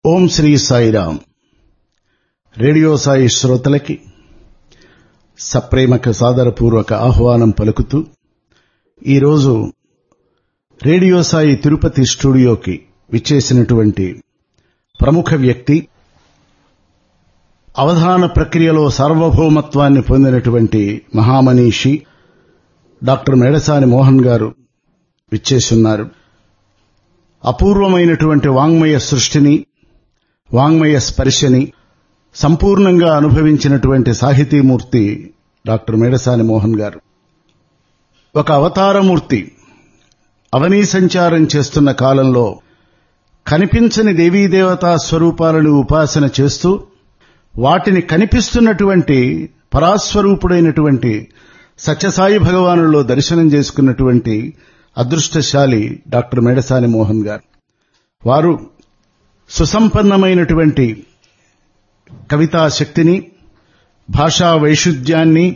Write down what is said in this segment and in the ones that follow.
ఓం Sri Sairam radio Sai శ్రోతలకి సప్రేమక సాదరపూర్వక ఆహ్వానం పలుకుతూ ఈరోజు రేడియో సాయి తిరుపతి స్టూడియోకి విచ్చేసినటువంటి ప్రముఖ వ్యక్తి అవధాన ప్రక్రియలో సార్వభౌమత్వాన్ని పొందినటువంటి మహామనీషి డాక్టర్ మేడసాని మోహన్ గారు విచ్చేసున్నారు అపూర్వమైనటువంటి వాంగ్మయ సృష్టిని వాంగ్మయ స్పర్శని సంపూర్ణంగా అనుభవించినటువంటి సాహితీమూర్తి డాక్టర్ మేడసాని మోహన్ గారు ఒక అవతారమూర్తి అవనీ సంచారం చేస్తున్న కాలంలో కనిపించని దేవీదేవతా స్వరూపాలను ఉపాసన చేస్తూ వాటిని కనిపిస్తున్నటువంటి పరాస్వరూపుడైనటువంటి సత్యసాయి భగవానులో దర్శనం చేసుకున్నటువంటి అదృష్టశాలి డాక్టర్ మేడసాని మోహన్ గారు వారు సుసంపన్నమైనటువంటి కవితా శక్తిని భాషా వైశుద్ధ్యాన్ని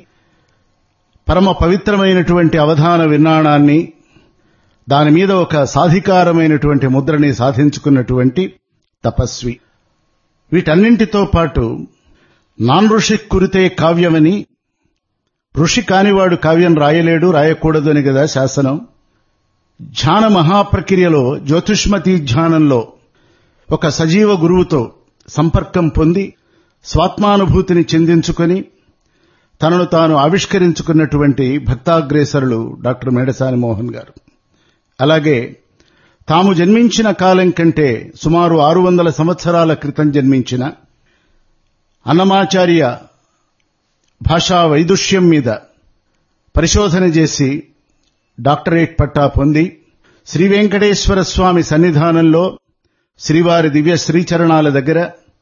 పరమ పవిత్రమైనటువంటి అవధాన విన్నాణాన్ని దాని మీద ఒక సాధికారమైనటువంటి ముద్రని సాధించుకున్నటువంటి తపస్వి వీటన్నింటితో పాటు నాన్ ఋషి కురితే కావ్యమని ఋషి కానివాడు కావ్యం రాయలేడు రాయకూడదు అని కదా శాసనం ధ్యాన మహాప్రక్రియలో జ్యోతిష్మతి ధ్యానంలో ఒక సజీవ గురువుతో సంపర్కం పొంది స్వాత్మానుభూతిని చెందించుకొని తనను తాను ఆవిష్కరించుకున్నటువంటి భక్తాగ్రేసరులు డాక్టర్ మేడసాని మోహన్ గారు అలాగే తాము జన్మించిన కాలం కంటే సుమారు ఆరు వందల సంవత్సరాల క్రితం జన్మించిన అన్నమాచార్య భాషా వైదుష్యం మీద పరిశోధన చేసి డాక్టరేట్ పట్టా పొంది శ్రీ వెంకటేశ్వర స్వామి సన్నిధానంలో శ్రీవారి దివ్య శ్రీచరణాల దగ్గర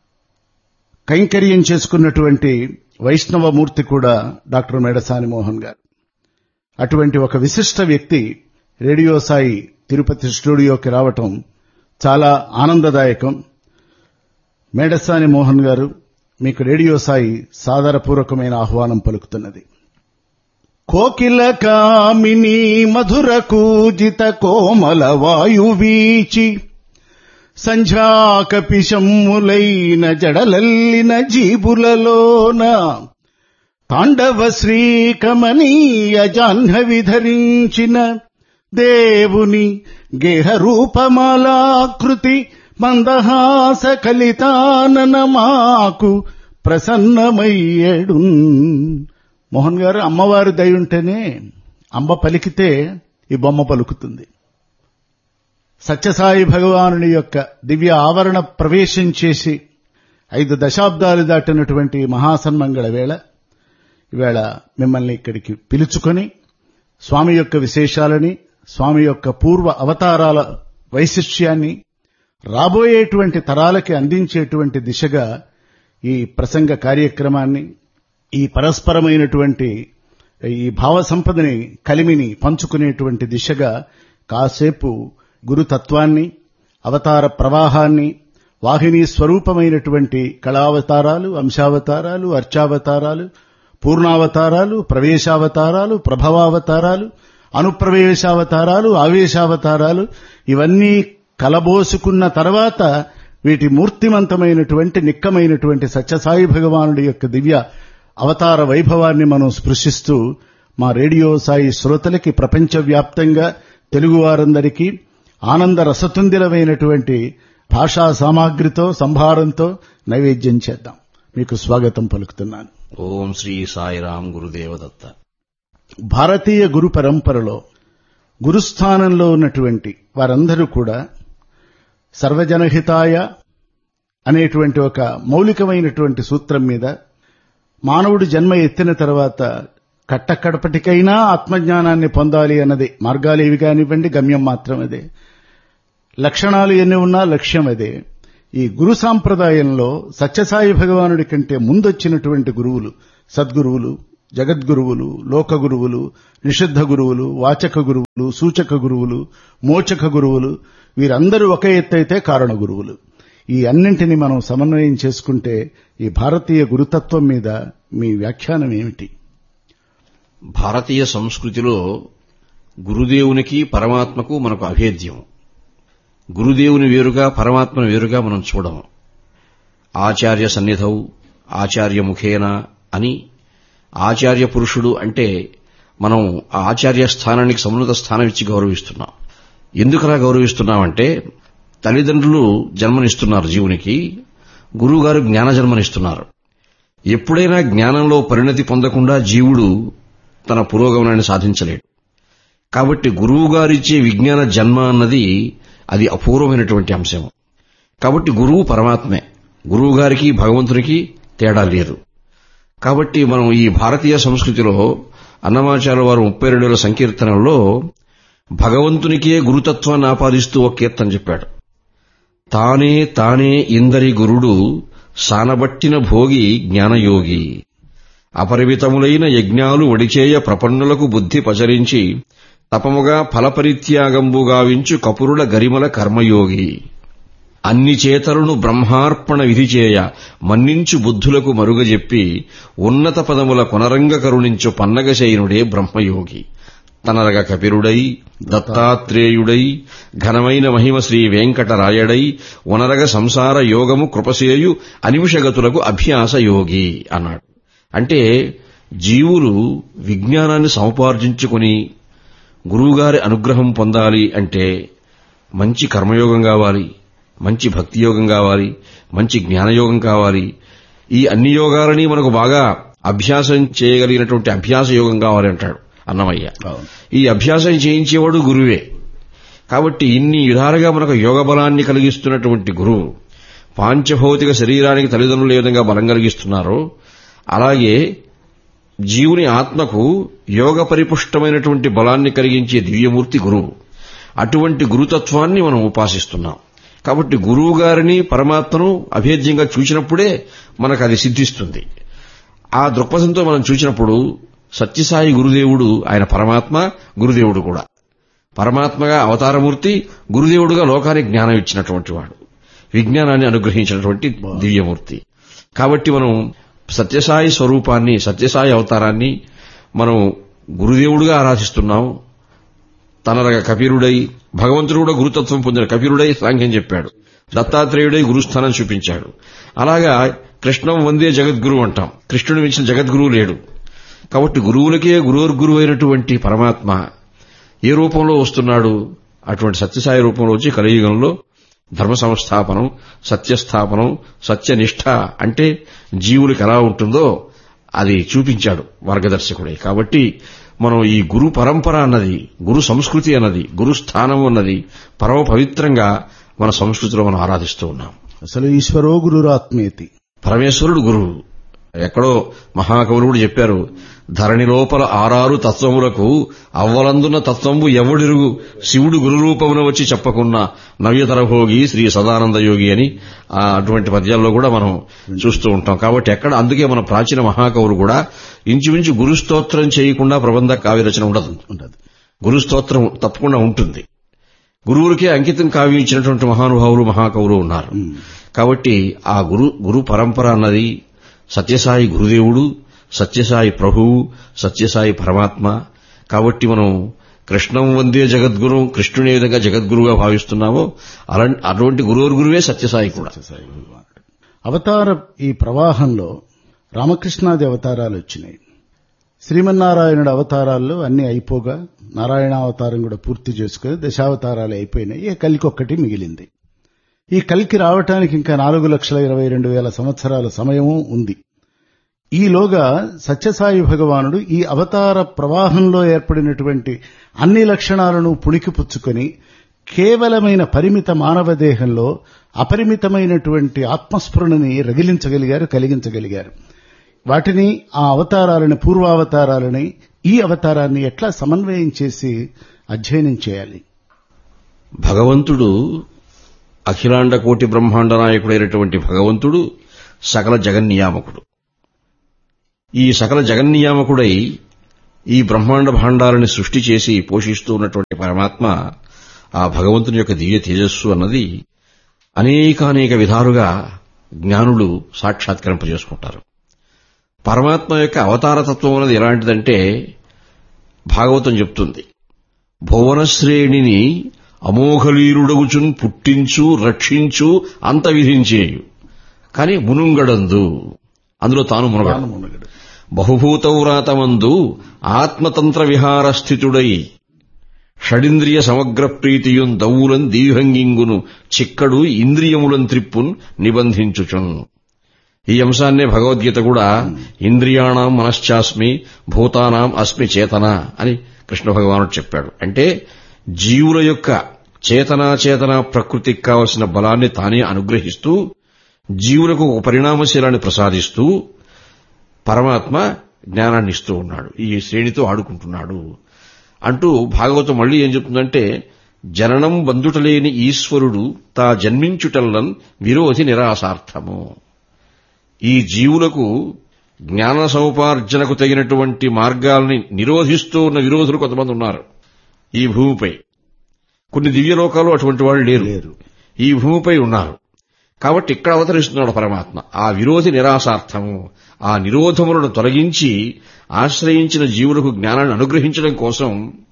కైంకర్యం చేసుకున్నటువంటి వైష్ణవమూర్తి కూడా డాక్టర్ మేడసాని మోహన్ గారు అటువంటి ఒక విశిష్ట వ్యక్తి రేడియో సాయి తిరుపతి స్టూడియోకి రావటం చాలా ఆనందదాయకం మేడసాని మోహన్ గారు మీకు రేడియో సాయి సాదరపూర్వకమైన ఆహ్వానం పలుకుతున్నది కోకిల కామిని మధుర కూజిత కోమల వాయువీచి సంధ్యాకపిశమ్ములైన జడలల్లిన జీబులలోన తాండవ శ్రీకమనీయ జాహ్నవి ధరించిన దేవుని గేహ రూపమాలాకృతి మందహాస కలితానన మాకు ప్రసన్నమయ్యడు మోహన్ గారు అమ్మవారి దయ ఉంటేనే అంబ పలికితే ఈ బొమ్మ పలుకుతుంది సత్యసాయి భగవానుని యొక్క దివ్య ఆవరణ ప్రవేశం చేసి ఐదు దశాబ్దాలు దాటినటువంటి మహాసన్మంగళ వేళ ఈవేళ మిమ్మల్ని ఇక్కడికి పిలుచుకొని స్వామి యొక్క విశేషాలని స్వామి యొక్క పూర్వ అవతారాల వైశిష్యాన్ని రాబోయేటువంటి తరాలకి అందించేటువంటి దిశగా ఈ ప్రసంగ కార్యక్రమాన్ని ఈ పరస్పరమైనటువంటి ఈ భావ సంపదని కలిమిని పంచుకునేటువంటి దిశగా కాసేపు గురుతత్వాన్ని అవతార ప్రవాహాన్ని వాహిని స్వరూపమైనటువంటి కళావతారాలు అంశావతారాలు అర్చావతారాలు పూర్ణావతారాలు ప్రవేశావతారాలు ప్రభవావతారాలు అనుప్రవేశావతారాలు ఆవేశావతారాలు ఇవన్నీ కలబోసుకున్న తర్వాత వీటి మూర్తిమంతమైనటువంటి నిక్కమైనటువంటి సత్యసాయి భగవానుడి యొక్క దివ్య అవతార వైభవాన్ని మనం స్పృశిస్తూ మా రేడియో సాయి శ్రోతలకి ప్రపంచవ్యాప్తంగా తెలుగువారందరికీ ఆనంద రసతుందిలమైనటువంటి భాషా సామాగ్రితో సంభారంతో నైవేద్యం చేద్దాం మీకు స్వాగతం పలుకుతున్నాను ఓం శ్రీ సాయిరాం గురుదేవదత్త భారతీయ గురు పరంపరలో గురుస్థానంలో ఉన్నటువంటి వారందరూ కూడా సర్వజనహితాయ అనేటువంటి ఒక మౌలికమైనటువంటి సూత్రం మీద మానవుడు జన్మ ఎత్తిన తర్వాత కట్టకడపటికైనా ఆత్మజ్ఞానాన్ని పొందాలి అన్నది మార్గాలు ఏవి కానివ్వండి గమ్యం మాత్రం అదే లక్షణాలు ఎన్ని ఉన్నా లక్ష్యం అదే ఈ గురు సాంప్రదాయంలో సత్యసాయి భగవానుడి కంటే ముందొచ్చినటువంటి గురువులు సద్గురువులు జగద్గురువులు లోక గురువులు నిషిద్ధ గురువులు వాచక గురువులు సూచక గురువులు మోచక గురువులు వీరందరూ ఒక ఎత్తైతే కారణ గురువులు ఈ అన్నింటినీ మనం సమన్వయం చేసుకుంటే ఈ భారతీయ గురుతత్వం మీద మీ వ్యాఖ్యానం ఏమిటి భారతీయ సంస్కృతిలో గురుదేవునికి పరమాత్మకు మనకు అభేద్యం గురుదేవుని వేరుగా పరమాత్మను వేరుగా మనం చూడము ఆచార్య సన్నిధౌ ఆచార్య ముఖేన అని ఆచార్య పురుషుడు అంటే మనం ఆ ఆచార్య స్థానానికి సమున్నత స్థానం ఇచ్చి గౌరవిస్తున్నాం ఎందుకలా గౌరవిస్తున్నామంటే తల్లిదండ్రులు జన్మనిస్తున్నారు జీవునికి గురువుగారు జ్ఞాన జన్మనిస్తున్నారు ఎప్పుడైనా జ్ఞానంలో పరిణతి పొందకుండా జీవుడు తన పురోగమనాన్ని సాధించలేడు కాబట్టి గురువుగారిచ్చే విజ్ఞాన జన్మ అన్నది అది అపూర్వమైనటువంటి అంశం కాబట్టి గురువు పరమాత్మే గురువుగారికి భగవంతునికి తేడా లేదు కాబట్టి మనం ఈ భారతీయ సంస్కృతిలో అన్నమాచార్య వారు ముప్పై రెండుల సంకీర్తనలో భగవంతునికే గురుతత్వాన్ని ఆపాదిస్తూ ఒక కీర్తన చెప్పాడు తానే తానే ఇందరి గురుడు సానబట్టిన భోగి జ్ఞానయోగి అపరిమితములైన యజ్ఞాలు వడిచేయ ప్రపన్నులకు బుద్ధి పచరించి తపముగా ఫలపరిత్యాగంబు గావించు కపురుల గరిమల కర్మయోగి అన్ని చేతలను బ్రహ్మార్పణ విధి చేయ మన్నించు బుద్ధులకు మరుగజెప్పి ఉన్నత పదముల కొనరంగ కరుణించు పన్నగశయనుడే బ్రహ్మయోగి తనరగ కపిరుడై దత్తాత్రేయుడై ఘనమైన మహిమ శ్రీ వెంకటరాయడై వనరగ సంసార యోగము కృపసేయు అనిమిషగతులకు అభ్యాస యోగి అన్నాడు అంటే జీవులు విజ్ఞానాన్ని సముపార్జించుకుని గురువుగారి అనుగ్రహం పొందాలి అంటే మంచి కర్మయోగం కావాలి మంచి భక్తి యోగం కావాలి మంచి జ్ఞానయోగం కావాలి ఈ అన్ని యోగాలని మనకు బాగా అభ్యాసం చేయగలిగినటువంటి అభ్యాస యోగం కావాలి అంటాడు అన్నమయ్య ఈ అభ్యాసం చేయించేవాడు గురువే కాబట్టి ఇన్ని విధాలుగా మనకు యోగ బలాన్ని కలిగిస్తున్నటువంటి గురువు పాంచభౌతిక శరీరానికి తల్లిదండ్రులు ఏ విధంగా బలం కలిగిస్తున్నారో అలాగే జీవుని ఆత్మకు యోగ పరిపుష్టమైనటువంటి బలాన్ని కలిగించే దివ్యమూర్తి గురువు అటువంటి గురుతత్వాన్ని మనం ఉపాసిస్తున్నాం కాబట్టి గురువు గారిని పరమాత్మను అభేద్యంగా చూసినప్పుడే మనకు అది సిద్ధిస్తుంది ఆ దృక్పథంతో మనం చూసినప్పుడు సత్యసాయి గురుదేవుడు ఆయన పరమాత్మ గురుదేవుడు కూడా పరమాత్మగా అవతారమూర్తి గురుదేవుడుగా లోకానికి జ్ఞానం ఇచ్చినటువంటి వాడు విజ్ఞానాన్ని అనుగ్రహించినటువంటి దివ్యమూర్తి కాబట్టి మనం సత్యసాయి స్వరూపాన్ని సత్యసాయి అవతారాన్ని మనం గురుదేవుడుగా ఆరాధిస్తున్నాం తనరగ కపిరుడై భగవంతుడు కూడా గురుతత్వం పొందిన కపిరుడై సాంఖ్యం చెప్పాడు దత్తాత్రేయుడై గురుస్థానం చూపించాడు అలాగా కృష్ణం వందే జగద్గురు అంటాం కృష్ణుడు మించిన జగద్గురువు లేడు కాబట్టి గురువులకే గురువుర్గురు అయినటువంటి పరమాత్మ ఏ రూపంలో వస్తున్నాడు అటువంటి సత్యసాయి రూపంలో వచ్చి కలియుగంలో ధర్మ సంస్థాపనం సత్యస్థాపనం సత్యనిష్ట అంటే జీవులకు ఎలా ఉంటుందో అది చూపించాడు మార్గదర్శకుడే కాబట్టి మనం ఈ గురు పరంపర అన్నది గురు సంస్కృతి అన్నది గురు స్థానం అన్నది పరమ పవిత్రంగా మన సంస్కృతిలో మనం ఆరాధిస్తూ ఉన్నాం అసలు ఈశ్వరో గురురాత్మేతి పరమేశ్వరుడు గురువు ఎక్కడో మహాకవులు కూడా చెప్పారు ధరణి లోపల ఆరారు తత్వములకు అవ్వలందున్న తత్వంబు ఎవడిరుగు శివుడు గురురూపమున వచ్చి చెప్పకున్న నవ్యతరభోగి శ్రీ సదానంద యోగి అని ఆ అటువంటి పద్యాల్లో కూడా మనం చూస్తూ ఉంటాం కాబట్టి ఎక్కడ అందుకే మన ప్రాచీన మహాకవులు కూడా ఇంచుమించు గురుస్తోత్రం చేయకుండా ప్రబంధ కావ్యరచన ఉండదు ఉండదు గురుస్తోత్రం తప్పకుండా ఉంటుంది గురువులకే అంకితం కావ్యం ఇచ్చినటువంటి మహానుభావులు మహాకవులు ఉన్నారు కాబట్టి ఆ గురు గురు పరంపర అన్నది సత్యసాయి గురుదేవుడు సత్యసాయి ప్రభువు సత్యసాయి పరమాత్మ కాబట్టి మనం కృష్ణం వందే జగద్గురు కృష్ణుని ఏ విధంగా జగద్గురుగా భావిస్తున్నామో అలా అటువంటి గురువురు గురువే సత్యసాయి కూడా సత్యసాయి భగవానుడు అవతార ఈ ప్రవాహంలో రామకృష్ణాది అవతారాలు వచ్చినాయి శ్రీమన్నారాయణుడు అవతారాల్లో అన్ని అయిపోగా నారాయణ అవతారం కూడా పూర్తి చేసుకుని దశావతారాలు అయిపోయినాయి ఇక కలికి ఒక్కటి మిగిలింది ఈ కలికి రావటానికి ఇంకా నాలుగు లక్షల ఇరవై రెండు వేల సంవత్సరాల సమయము ఉంది ఈలోగా సత్యసాయి భగవానుడు ఈ అవతార ప్రవాహంలో ఏర్పడినటువంటి అన్ని లక్షణాలను పుణికిపుచ్చుకొని కేవలమైన పరిమిత మానవ దేహంలో అపరిమితమైనటువంటి ఆత్మస్ఫురణని రగిలించగలిగారు కలిగించగలిగారు వాటిని ఆ అవతారాలని పూర్వావతారాలని ఈ అవతారాన్ని ఎట్లా సమన్వయం చేసి అధ్యయనం చేయాలి భగవంతుడు అఖిలాండ కోటి బ్రహ్మాండ నాయకుడైనటువంటి భగవంతుడు సకల జగన్నియామకుడు ఈ సకల జగన్నియామకుడై ఈ బ్రహ్మాండ భాండాలని సృష్టి చేసి పోషిస్తూ ఉన్నటువంటి పరమాత్మ ఆ భగవంతుని యొక్క దివ్య తేజస్సు అన్నది అనేకానేక విధాలుగా జ్ఞానులు సాక్షాత్కరింపజేసుకుంటారు పరమాత్మ యొక్క అవతారతత్వం అనేది ఎలాంటిదంటే భాగవతం చెప్తుంది భువనశ్రేణిని అమోఘలీరుడగుచున్ పుట్టించు రక్షించు అంత విధించేయు కానీ మునుంగడందు అందులో తాను మునగడు తాను మునగడు బహుభూతవ్రాతమందు ఆత్మతంత్ర విహార స్థితుడై షడింద్రియ సమగ్ర ప్రీతియున్ దవ్వులం దీర్ఘంగింగును చిక్కడు ఇంద్రియములం త్రిప్పున్ నిబంధించుచున్ ఈ అంశాన్నే భగవద్గీత కూడా ఇంద్రియాణం మనశ్చాస్మి భూతానాం అస్మి చేతన అని కృష్ణ భగవానుడు చెప్పాడు అంటే జీవుల యొక్క చేతనాచేతన ప్రకృతికి కావలసిన బలాన్ని తానే అనుగ్రహిస్తూ జీవులకు ఒక పరిణామశీలాన్ని ప్రసాదిస్తూ పరమాత్మ జ్ఞానాన్ని ఇస్తూ ఉన్నాడు ఈ శ్రేణితో ఆడుకుంటున్నాడు అంటూ భాగవతం మళ్ళీ ఏం చెప్తుందంటే జననం బంధుటలేని ఈశ్వరుడు తా జన్మించుటల్లన్ విరోధి నిరాశార్థము ఈ జీవులకు జ్ఞాన సముపార్జనకు తగినటువంటి మార్గాల్ని నిరోధిస్తూ ఉన్న విరోధులు కొంతమంది ఉన్నారు ఈ భూమిపై కొన్ని దివ్యలోకాలు అటువంటి వాళ్ళు లేరు లేరు ఈ భూమిపై ఉన్నారు కాబట్టి ఇక్కడ అవతరిస్తున్నాడు పరమాత్మ ఆ విరోధి నిరాశార్థము ఆ నిరోధములను తొలగించి ఆశ్రయించిన జీవులకు జ్ఞానాన్ని అనుగ్రహించడం కోసం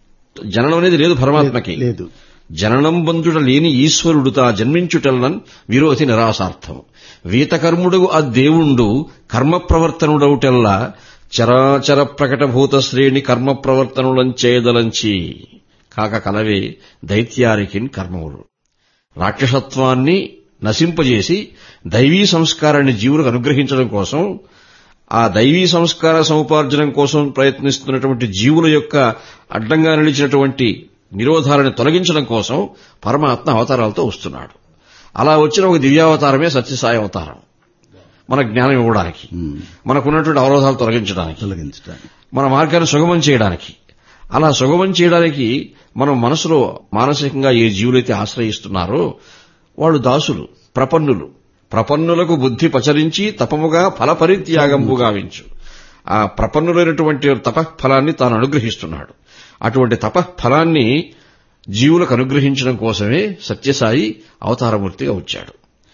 జననం అనేది లేదు పరమాత్మకి లేదు జననం బంధుడ లేని ఈశ్వరుడు తా జన్మించుటల్లన్ విరోధి నిరాశార్థం వీతకర్ముడు ఆ దేవుండు కర్మ ప్రవర్తనుడవుటెల్లా చరాచర ప్రకటభూత శ్రేణి కర్మ ప్రవర్తనులం చేయదలంచి కాక కలవే దైత్యారికిన్ కర్మములు రాక్షసత్వాన్ని నశింపజేసి దైవీ సంస్కారాన్ని జీవులకు అనుగ్రహించడం కోసం ఆ దైవీ సంస్కార సముపార్జనం కోసం ప్రయత్నిస్తున్నటువంటి జీవుల యొక్క అడ్డంగా నిలిచినటువంటి నిరోధాలను తొలగించడం కోసం పరమాత్మ అవతారాలతో వస్తున్నాడు అలా వచ్చిన ఒక దివ్యావతారమే సత్యసాయి అవతారం మన జ్ఞానం ఇవ్వడానికి ఉమ్, మనకున్నటువంటి అవరోధాలు తొలగించడానికి తొలగించడానికి మన మార్గాన్ని సుగమం చేయడానికి అలా సుగమం చేయడానికి మనం మనసులో మానసికంగా ఏ జీవులైతే ఆశ్రయిస్తున్నారో వాళ్ళు దాసులు ప్రపన్నులు ప్రపన్నులకు బుద్ధి పచరించి తపముగా ఫలపరిత్యాగంబు గావించు ఆ ప్రపన్నులైనటువంటి తపఫలాన్ని తాను అనుగ్రహిస్తున్నాడు అటువంటి తపఫలాన్ని జీవులకు అనుగ్రహించడం కోసమే సత్యసాయి అవతారమూర్తిగా వచ్చాడు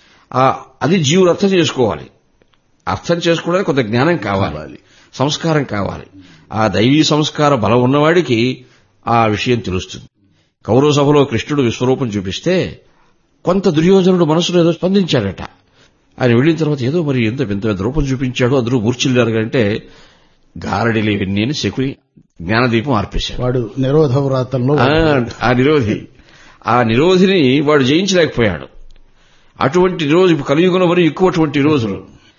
ఆ అది జీవులు అర్థం చేసుకోవాలి అర్థం చేసుకోవడానికి కొంత జ్ఞానం కావాలి కావాలి. సంస్కారం కావాలి ఆ దైవీ సంస్కార బలం ఉన్నవాడికి ఆ విషయం తెలుస్తుంది కౌరవ సభలో కృష్ణుడు విశ్వరూపం చూపిస్తే కొంత దుర్యోధనుడు మనసులో ఏదో స్పందించాడట ఆయన వెళ్ళిన తర్వాత ఏదో మరి ఎంత వింత వింత రూపం చూపించాడు అందరూ మూర్చిల్లారు అంటే గారడిలే విన్ని అని శకుని జ్ఞానదీపం ఆర్పేశాడు వాడు నిరోధ వ్రాతంలో ఆ, ఆ నిరోధి ఆ నిరోధిని వాడు జయించలేకపోయాడు అటువంటి రోజు ఇప్పుడు కలియుగంలో మరి ఎక్కువ అటువంటి రోజులు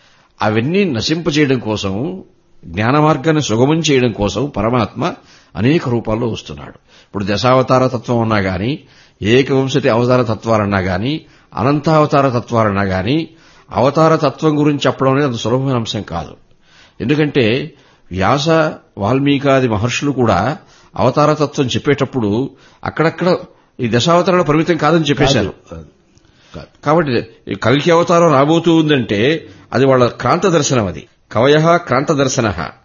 అవన్నీ నశింపచేయడం కోసం జ్ఞాన మార్గాన్ని సుగమం చేయడం కోసం పరమాత్మ అనేక రూపాల్లో వస్తున్నాడు ఇప్పుడు దశావతార తత్వం అన్నా గాని ఏకవంశతి అవతార తత్వాలన్నా గాని అనంతావతార తత్వాలన్నా గాని అవతార తత్వం గురించి చెప్పడం అనేది అంత సులభమైన అంశం కాదు ఎందుకంటే వ్యాస వాల్మీకాది మహర్షులు కూడా అవతార తత్వం చెప్పేటప్పుడు అక్కడక్కడ ఈ దశావతారాలు పరిమితం కాదని చెప్పేశారు కాదు. కాదు. కాబట్టి ఈ కల్కి అవతారం రాబోతూ ఉందంటే అది వాళ్ళ క్రాంత దర్శనం అది కవయ క్రాంత దర్శన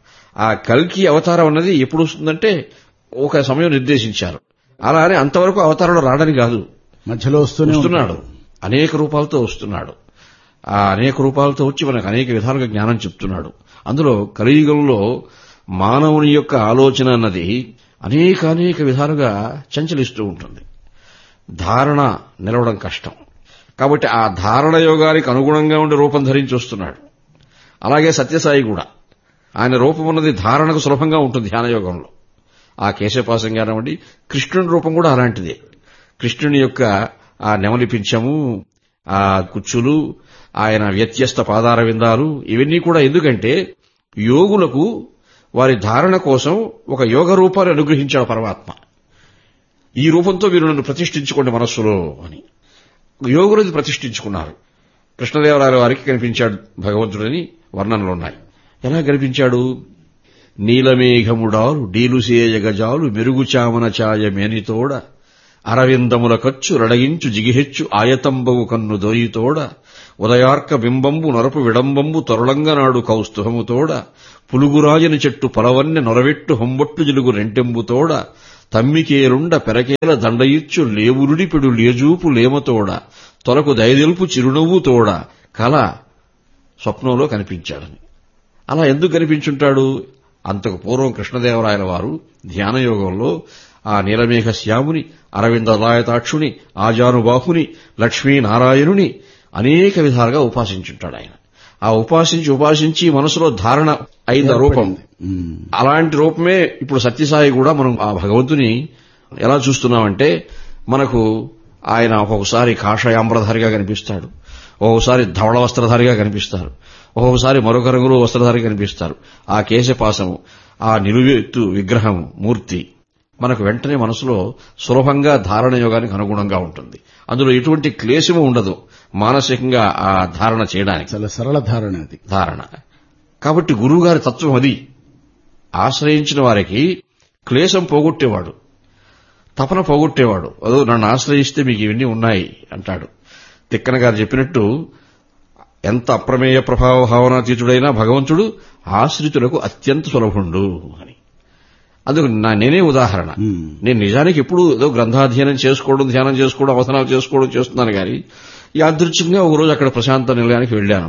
ఆ కల్కి అవతారం అన్నది ఎప్పుడు వస్తుందంటే ఒక సమయం నిర్దేశించారు అలా అని అంతవరకు అవతారంలో రావడం కాదు మధ్యలో వస్తూనే వస్తున్నాడు ఉంటాడు. అనేక రూపాలతో వస్తున్నాడు ఆ అనేక రూపాలతో వచ్చి మనకు అనేక విధాలుగా జ్ఞానం చెప్తున్నాడు అందులో కలియుగంలో మానవుని యొక్క ఆలోచన అన్నది అనేక అనేక విధాలుగా చంచలిస్తూ ఉంటుంది ధారణ నిలవడం కష్టం కాబట్టి ఆ ధారణ యోగానికి అనుగుణంగా ఉండే రూపం ధరించి వస్తున్నాడు అలాగే సత్యసాయి కూడా ఆయన రూపం ఉన్నది ధారణకు సులభంగా ఉంటుంది ధ్యాన యోగంలో ఆ కేశపాసం కానివ్వండి కృష్ణుని రూపం కూడా అలాంటిదే కృష్ణుని యొక్క ఆ నెమలి పింఛము ఆ కుచ్చులు ఆయన వ్యత్యస్త పాదార విందాలు ఇవన్నీ కూడా ఎందుకంటే యోగులకు వారి ధారణ కోసం ఒక యోగ రూపాన్ని అనుగ్రహించాడు పరమాత్మ ఈ రూపంతో మీరు నన్ను ప్రతిష్ఠించుకోండి మనస్సులో అని యోగులు ఇది ప్రతిష్ఠించుకున్నారు కృష్ణదేవరాయల వారికి కనిపించాడు భగవంతుడని వర్ణనలు ఉన్నాయి ఎలా కనిపించాడు నీలమేఘముడాలు డీలుసేయ గజాలు మెరుగుచామన ఛాయ మేనితోడ అరవిందముల ఖర్చు రడగించు జిగిహెచ్చు ఆయతంబవు కన్ను దొయితోడ ఉదయార్క బింబంబు నరపు విడంబంబు తొరళంగనాడు కౌస్తుహముతోడ పులుగురాజని చెట్టు పలవన్నె నొరవెట్టు హొంబొట్టు జిలుగు రెంటెంబుతోడ తమ్మికేరుండ పెరకేల దండయిచ్చు లేవురుడిపెడు లేజూపు లేమతోడ తొలకు దయదెల్పు చిరునవ్వుతోడ కల స్వప్నంలో కనిపించాడని అలా ఎందుకు కనిపించుంటాడు అంతకు పూర్వం కృష్ణదేవరాయల వారు ధ్యానయోగంలో ఆ నీలమేఘ శ్యాముని అరవింద రాయతాక్షుని ఆజానుబాహుని లక్ష్మీనారాయణుని అనేక విధాలుగా ఉపాసించుంటాడు ఆయన ఆ ఉపాసించి ఉపాసించి మనసులో ధారణ అయిన రూపం ఉమ్. అలాంటి రూపమే ఇప్పుడు సత్యసాయి కూడా మనం ఆ భగవంతుని ఎలా చూస్తున్నామంటే మనకు ఆయన ఒక్కొక్కసారి కాషాయాంబరధారిగా కనిపిస్తాడు ఒక్కొక్కసారి ధవళ వస్త్రధారిగా కనిపిస్తారు ఒక్కొక్కసారి మరొక రంగులో వస్త్రధారి కనిపిస్తారు ఆ కేశపాసము ఆ నిలువెత్తు విగ్రహం మూర్తి మనకు వెంటనే మనసులో సులభంగా ధారణ యోగానికి అనుగుణంగా ఉంటుంది అందులో ఎటువంటి క్లేశము ఉండదు మానసికంగా ఆ ధారణ చేయడానికి చాలా సరళ ధారణ అది ధారణ కాబట్టి గురువుగారి తత్వం అది ఆశ్రయించిన వారికి క్లేశం పోగొట్టేవాడు తపన పోగొట్టేవాడు అదో నన్ను ఆశ్రయిస్తే మీకు ఇవన్నీ ఉన్నాయి అంటాడు తిక్కన గారు చెప్పినట్టు ఎంత అప్రమేయ ప్రభావ భావనాతీతుడైనా భగవంతుడు ఆశ్రితులకు అత్యంత సులభుండు అని అందుకు నా నేనే ఉదాహరణ ఉమ్. నేను నిజానికి ఎప్పుడు ఏదో గ్రంథాధ్యయనం చేసుకోవడం ధ్యానం చేసుకోవడం అవసరాలు చేసుకోవడం చేస్తున్నాను కానీ యాదృచ్ఛికంగా ఒకరోజు అక్కడ ప్రశాంత నిలయానికి వెళ్ళాను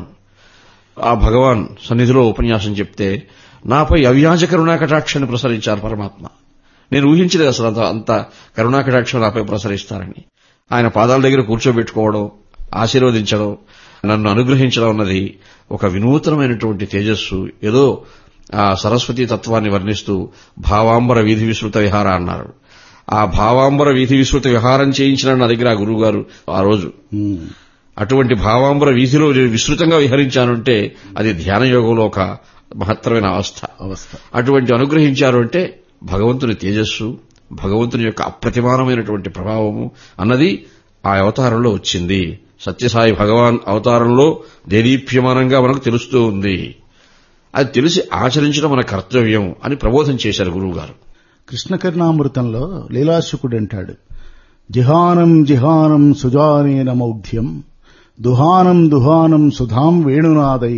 ఆ భగవాన్ సన్నిధిలో ఉపన్యాసం చెప్తే నాపై అవ్యాజ కరుణా కటాక్షాన్ని ప్రసరించారు పరమాత్మ నేను ఊహించలేదు అసలు అంత అంత కరుణా కటాక్షం నాపై ప్రసరిస్తారని ఆయన పాదాల దగ్గర కూర్చోబెట్టుకోవడం ఆశీర్వదించడం నన్ను అనుగ్రహించడం అన్నది ఒక వినూతనమైనటువంటి తేజస్సు ఏదో ఆ సరస్వతీ తత్వాన్ని వర్ణిస్తూ భావాంబర వీధి విస్తృత విహార అన్నారు ఆ భావాంబర వీధి విస్తృత విహారం చేయించిన నా దగ్గర ఆ గురువు గారు ఆ రోజు ఉమ్. అటువంటి భావాంబర వీధిలో నేను విస్తృతంగా విహరించానంటే అది ధ్యాన యోగంలో ఒక మహత్తరమైన అవస్థ అవస్థ అటువంటి అనుగ్రహించారు అంటే భగవంతుని తేజస్సు భగవంతుని యొక్క అప్రతిమానమైనటువంటి ప్రభావము అన్నది ఆ అవతారంలో వచ్చింది సత్యసాయి భగవాన్ అవతారంలో దేదీప్యమానంగా మనకు తెలుస్తూ ఉంది అది తెలిసి ఆచరించడం మన కర్తవ్యం అని ప్రబోధం చేశారు గురువుగారు కృష్ణకర్ణామృతంలో లీలాశుకుడు అంటాడు జిహానం జిహానం సుజానేన మౌఢ్యం దుహానం దుహానం సుధాం వేణునాదై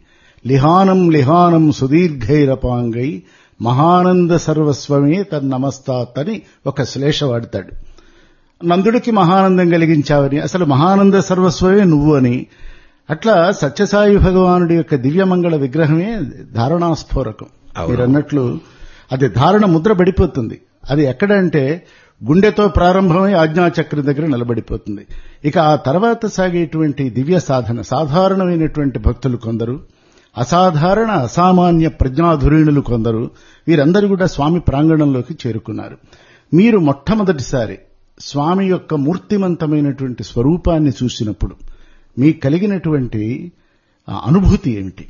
లిహానం లిహానం సుదీర్ఘైరపాంగై మహానంద సర్వస్వమే తన్నమస్తాత్ అని ఒక శ్లేష వాడతాడు నందుడికి మహానందం కలిగించావని అసలు మహానంద సర్వస్వమే నువ్వు అని అట్లా సత్యసాయి భగవానుడి యొక్క దివ్యమంగళ విగ్రహమే ధారణాస్ఫోరకం అవును. మీరన్నట్లు అది ధారణ ముద్ర పడిపోతుంది అది ఎక్కడంటే గుండెతో ప్రారంభమై ఆజ్ఞాచక్రం దగ్గర నిలబడిపోతుంది ఇక ఆ తర్వాత సాగేటువంటి దివ్య సాధన సాధారణమైనటువంటి భక్తులు కొందరు అసాధారణ అసామాన్య ప్రజ్ఞాధురీణులు కొందరు వీరందరూ కూడా స్వామి ప్రాంగణంలోకి చేరుకున్నారు మీరు మొట్టమొదటిసారి స్వామి యొక్క మూర్తిమంతమైనటువంటి స్వరూపాన్ని చూసినప్పుడు మీకు కలిగినటువంటి ఆ అనుభూతి ఏమిటి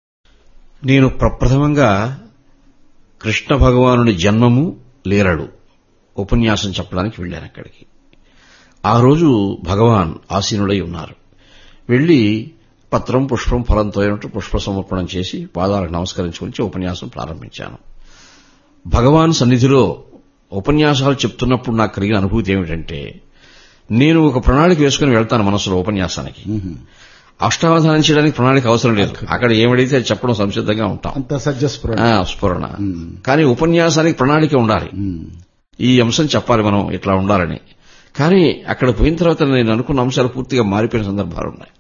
నేను ప్రప్రథమంగా కృష్ణ భగవానుని జన్మము లేరడు ఉపన్యాసం చెప్పడానికి వెళ్ళాను అక్కడికి ఆ రోజు భగవాన్ ఆసీనుడై ఉన్నారు వెళ్లి పత్రం పుష్పం ఫలంతో అయినట్టు పుష్ప సమర్పణం చేసి పాదాలకు నమస్కరించుకుని ఉపన్యాసం ప్రారంభించాను భగవాన్ సన్నిధిలో ఉపన్యాసాలు చెప్తున్నప్పుడు నాకు కలిగిన అనుభూతి ఏమిటంటే నేను ఒక ప్రణాళిక వేసుకుని వెళ్తాను మనసులో ఉపన్యాసానికి అష్టావధానం చేయడానికి ప్రణాళిక అవసరం లేదు అక్కడ ఏమడిగితే అది చెప్పడం సంసిద్ధంగా ఉంటాం అంత సజ్జస్ఫురణ ఆ, స్ఫురణ కానీ ఉపన్యాసానికి ప్రణాళిక ఉండాలి ఈ అంశం చెప్పాలి మనం ఇట్లా ఉండాలని కానీ అక్కడ పోయిన తర్వాత నేను అనుకున్న అంశాలు పూర్తిగా మారిపోయిన సందర్భాలు ఉన్నాయి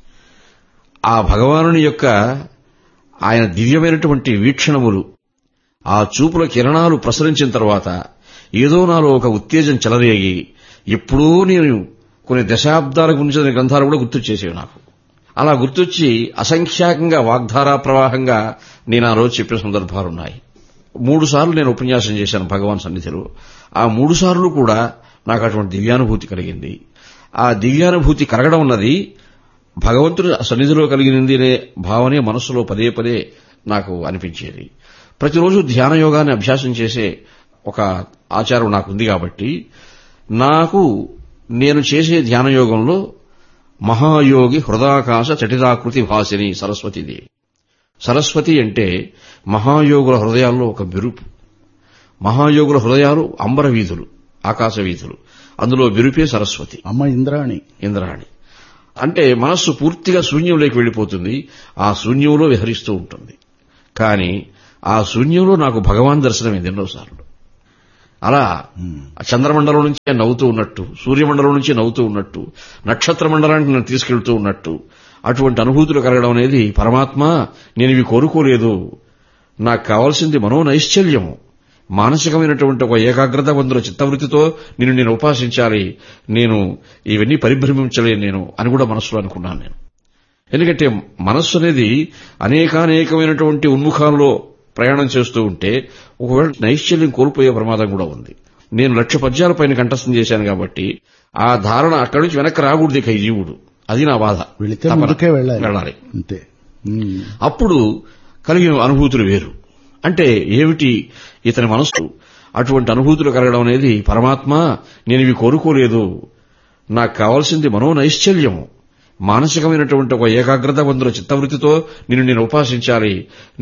ఆ భగవానుని యొక్క ఆయన దివ్యమైనటువంటి వీక్షణములు ఆ చూపుల కిరణాలు ప్రసరించిన తర్వాత ఏదో నాలో ఒక ఉత్తేజం చెలరేగి ఎప్పుడూ నేను కొన్ని దశాబ్దాల గురించిన గ్రంథాలు కూడా గుర్తు చేసేవి నాకు అలా గుర్తొచ్చి అసంఖ్యాకంగా వాగ్ధారా ప్రవాహంగా నేను ఆ రోజు చెప్పిన సందర్భాలున్నాయి మూడు సార్లు నేను ఉపన్యాసం చేశాను భగవాన్ సన్నిధిలో ఆ మూడు సార్లు కూడా నాకు అటువంటి దివ్యానుభూతి కలిగింది ఆ దివ్యానుభూతి కలగడం అన్నది భగవంతుడి సన్నిధిలో కలిగినది అనే భావనే మనస్సులో పదే పదే నాకు అనిపించేది ప్రతిరోజు ధ్యాన యోగాన్ని అభ్యాసం చేసే ఒక ఆచారం నాకు ఉంది కాబట్టి నాకు నేను చేసే ధ్యాన యోగంలో మహాయోగి హృదాకాశ చటితాకృతి భాసిని సరస్వతిదేవి సరస్వతి అంటే మహాయోగుల హృదయాల్లో ఒక మెరుపు మహాయోగుల హృదయాలు అంబర వీధులు ఆకాశ వీధులు అందులో మెరుపే సరస్వతి అమ్మ ఇంద్రాణి ఇంద్రాణి అంటే మనస్సు పూర్తిగా శూన్యంలోకి వెళ్ళిపోతుంది ఆ శూన్యంలో విహరిస్తూ ఉంటుంది కానీ ఆ శూన్యంలో నాకు భగవాన్ దర్శనమైంది ఎన్నోసార్లు అలా చంద్రమండలం నుంచి నవ్వుతూ ఉన్నట్టు సూర్యమండలం నుంచి నవ్వుతూ ఉన్నట్టు నక్షత్ర మండలానికి నన్ను తీసుకెళ్తూ ఉన్నట్టు అటువంటి అనుభూతులు కలగడం అనేది పరమాత్మ నేను ఇవి కోరుకోలేదు నాకు కావాల్సింది మనోనైశ్చల్యము మానసికమైనటువంటి ఒక ఏకాగ్రత వందుల చిత్తవృత్తితో నిన్ను నేను ఉపాసించాలి నేను ఇవన్నీ పరిభ్రమించలేను నేను అని కూడా మనసులో అనుకున్నాను నేను ఎందుకంటే మనస్సు అనేది అనేకానేకమైనటువంటి ఉన్ముఖాల్లో ప్రయాణం చేస్తూ ఉంటే ఒకవేళ నైశ్చల్యం కోల్పోయే ప్రమాదం కూడా ఉంది నేను లక్ష పద్యాల పైన కంఠస్థం చేశాను కాబట్టి ఆ ధారణ అక్కడి నుంచి వెనక్కి రాకూడదు ఇక ఈ జీవుడు అది నా బాధ వెళితే తపన. ముందుకే వెళ్ళాలి వెళ్ళాలి అంతే ఉమ్. అప్పుడు కలిగిన అనుభూతులు వేరు అంటే ఏమిటి ఇతని మనస్సు అటువంటి అనుభూతులు కలగడం అనేది పరమాత్మ నేను ఇవి కోరుకోలేదు నాకు కావాల్సింది మనోనైశ్చల్యం మానసికమైనటువంటి ఒక ఏకాగ్రత వందుల చిత్తవృత్తితో నిన్ను నేను ఉపాసించాలి